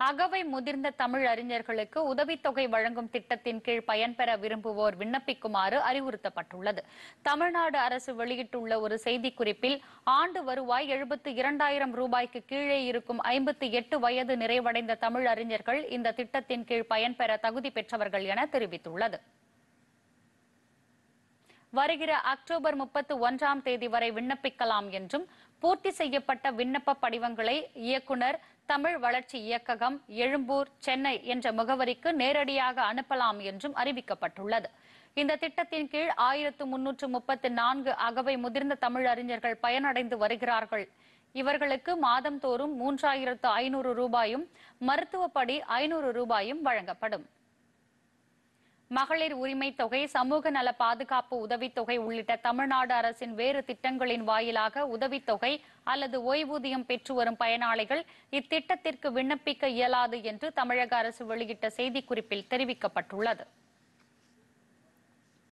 அகவை முதிர்ந்த தமிழ் அறிஞர்களுக்கு உதவித்தொகை வழங்கும் திட்டத்தின் கீழ் பயன்பெற விரும்புவோர் விண்ணப்பிக்குமாறு அறிவுறுத்தப்பட்டுள்ளது தமிழ்நாடு அரசு வெளியிட்டுள்ள ஒரு செய்திக்குறிப்பில் ஆண்டு வருவாய் எழுபத்து இரண்டாயிரம் ரூபாய்க்கு கீழே இருக்கும் ஐம்பத்தி எட்டு வயது நிறைவடைந்த தமிழ் அறிஞர்கள் இந்த திட்டத்தின் கீழ் பயன்பெற தகுதி பெற்றவர்கள் என தெரிவித்துள்ளது வருகிற அக்டோபர் முப்பத்து ஒன்றாம் தேதி வரை விண்ணப்பிக்கலாம் என்றும் பூர்த்தி செய்யப்பட்ட விண்ணப்ப படிவங்களை இயக்குனர் தமிழ் வளர்ச்சி இயக்ககம் எழும்பூர் சென்னை என்ற முகவரிக்கு நேரடியாக அனுப்பலாம் என்றும் அறிவிக்கப்பட்டுள்ளது இந்த திட்டத்தின் கீழ் ஆயிரத்து முன்னூற்று முப்பத்து நான்கு அகவை முதிர்ந்த தமிழ் அறிஞர்கள் பயனடைந்து வருகிறார்கள் இவர்களுக்கு மாதந்தோறும் மூன்றாயிரத்து ஐநூறு ரூபாயும் மருத்துவப்படி ஐநூறு ரூபாயும் வழங்கப்படும் மகளிர் உரிமை தொகை சமூக நல பாதுகாப்பு உதவித்தொகை உள்ளிட்ட தமிழ்நாடு அரசின் வேறு திட்டங்களின் வாயிலாக உதவித்தொகை அல்லது ஓய்வூதியம் பெற்று வரும் பயனாளிகள் இத்திட்டத்திற்கு விண்ணப்பிக்க இயலாது என்று தமிழக அரசு வெளியிட்ட செய்திக்குறிப்பில் தெரிவிக்கப்பட்டுள்ளது